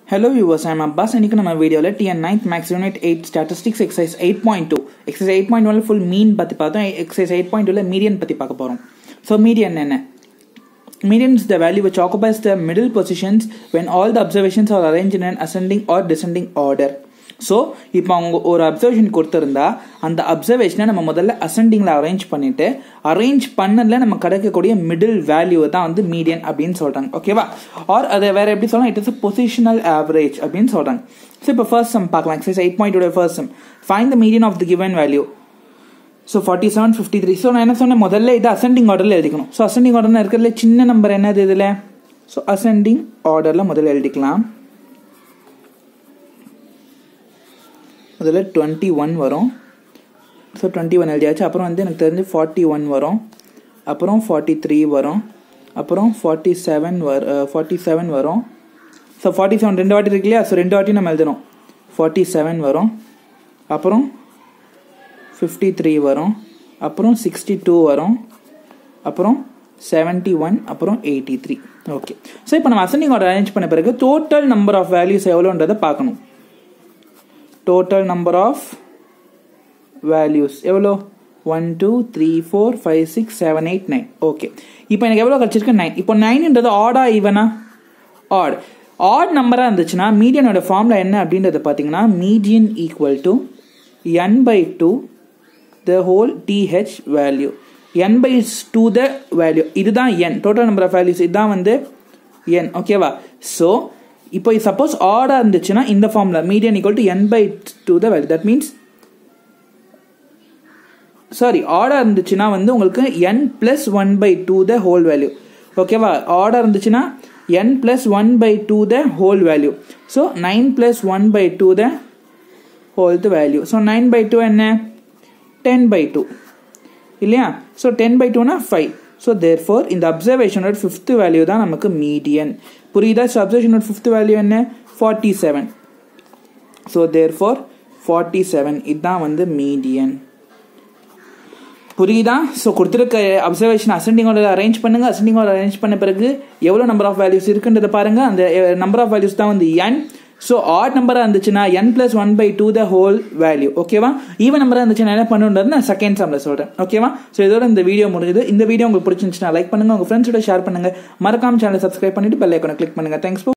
Hello viewers I'm Abbas இன்னைக்கு நம்ம வீடியோவில் TN ninth maths unit eight statistics exercise eight point two exercise eight point ஒன்ல full mean பற்றி பார்த்தோம் exercise eight point டூவில் median பற்றி பார்க்க போகிறோம் ஸோ மீடியன் என்ன Median is the value which occupies the middle positions when all the observations are arranged in an ascending or descending order. So இப்போ அவங்க ஒரு அப்சர்வேஷன் கொடுத்துருந்தா அந்த அப்சர்வேஷனை நம்ம முதல்ல அசெண்டிங்கில் அரேஞ்ச் பண்ணிட்டு அரேஞ்ச் பண்ணதில் நம்ம கிடைக்கக்கூடிய மிடில் வேல்யூ தான் வந்து மீடியன் அப்படின்னு சொல்கிறாங்க ஓகேவா ஆர் அதை வேற எப்படி சொல்லலாம் இட் இஸ் பொசிஷனல் ஆவரேஜ் அப்படின்னு சொல்கிறாங்க ஸோ இப்போ ஃபர்ஸ்ட் சம் பார்க்கலாம் exercise eight point first sum find the median of the given value so forty seven fifty three so நான் என்ன சொன்னேன் முதல்ல இது அசெண்டிங் ஆர்டரில் எழுதிக்கணும் ஸோ அசெண்டிங் ஆர்டர்னா இருக்கிறதுல சின்ன நம்பர் என்னது இதில் ஸோ அசெண்டிங் ஆர்டரில் முதல்ல எழுதிக்கலாம் முதல்ல டுவெண்ட்டி ஒன் வரும் ஸோ டுவெண்ட்டி ஒன் எழுதியாச்சு அப்புறம் வந்து எனக்கு தெரிஞ்சு ஃபார்ட்டி ஒன் வரும் அப்புறம் ஃபார்ட்டி த்ரீ வரும் அப்புறம் ஃபார்ட்டி செவன் வர ஃபார்ட்டி செவன் வரும் ஸோ ஃபார்ட்டி செவன் ரெண்டு வாட்டி இருக்கு இல்லையா ஸோ ரெண்டு வாட்டி நம்ம எழுதணும் ஃபார்ட்டி செவன் வரும் அப்புறம் ஃபிஃப்டி த்ரீ வரும் அப்புறம் சிக்ஸ்டி டூ வரும் அப்புறம் செவன்ட்டி ஒன் அப்புறம் எயிட்டி த்ரீ ஓகே ஸோ இப்போ நம்ம அசெண்டிங் ஆர்டர் அரேஞ்ச் பண்ண பிறகு டோட்டல் நம்பர் ஆஃப் வேல்யூஸ் எவ்வளோன்றதை பார்க்கணும் டோட்டல் நம்பர் ஆஃப் வேல்யூஸ் எவ்வளோ one two three four five six seven eight nine okay இப்போ எனக்கு எவ்வளோ கிடச்சிருக்கு நைன் இப்போ நைன்ன்றது ஆடா ஈவனா ஆட் ஆட் நம்பராக இருந்துச்சுன்னா மீடியனோட ஃபார்முலா என்ன அப்படின்றத பார்த்தீங்கன்னா median equal to n by two the whole th value n by two the value இதுதான் n total number of values இதுதான் வந்து என் ஓகேவா ஸோ இப்போ சப்போஸ் ஆர்டர் இருந்துச்சுன்னா இந்த formula median equal to n by two the value that means sorry order இருந்துச்சுன்னா வந்து உங்களுக்கு n plus one by two the whole value ஓகேவா ஆர்டர் இருந்துச்சுன்னா n plus one by two the whole value so nine plus one by two the whole value so nine by two என்ன ten by two இல்லையா so ten by டூனா five so therefore இந்த அப்சர்வேஷனோட fifth value தான் நமக்கு median புரியுதா so அப்சர்வேஷனோட fifth value என்ன forty seven so therefore forty seven இதுதான் வந்து மீடியன் புரியுதா ஸோ கொடுத்துருக்க அப்சர்வேஷன் அசெண்டிங் ஆர்டர் அரேஞ்ச் பண்ணுங்க அசெண்டிங் ஆர்டர் அரேஞ்ச் பண்ண பிறகு எவ்வளோ நம்பர் ஆஃப் வேல்யூஸ் இருக்குன்றதை பாருங்க அந்த நம்பர் ஆஃப் வேல்யூஸ் தான் வந்து என் ஸோ ஆட் நம்பராக இருந்துச்சுன்னா n plus one by two the whole value ஓகேவா ஈவன் நம்பராக இருந்துச்சுன்னா என்ன பண்ணுன்றது நான் செகண்ட் சம்ல சொல்கிறேன் ஓகேவா ஸோ இதோட இந்த வீடியோ முடியுது இந்த வீடியோ உங்களுக்கு பிடிச்சிருந்துச்சுன்னா லைக் பண்ணுங்க உங்கள் ஃப்ரெண்ட்ஸோட ஷேர் பண்ணுங்க மறக்காம சேனல் சப்ஸ்கிரைப் பண்ணிட்டு பெல் ஐக்கனை கிளிக் பண்ணுங்க தேங்க்ஸ்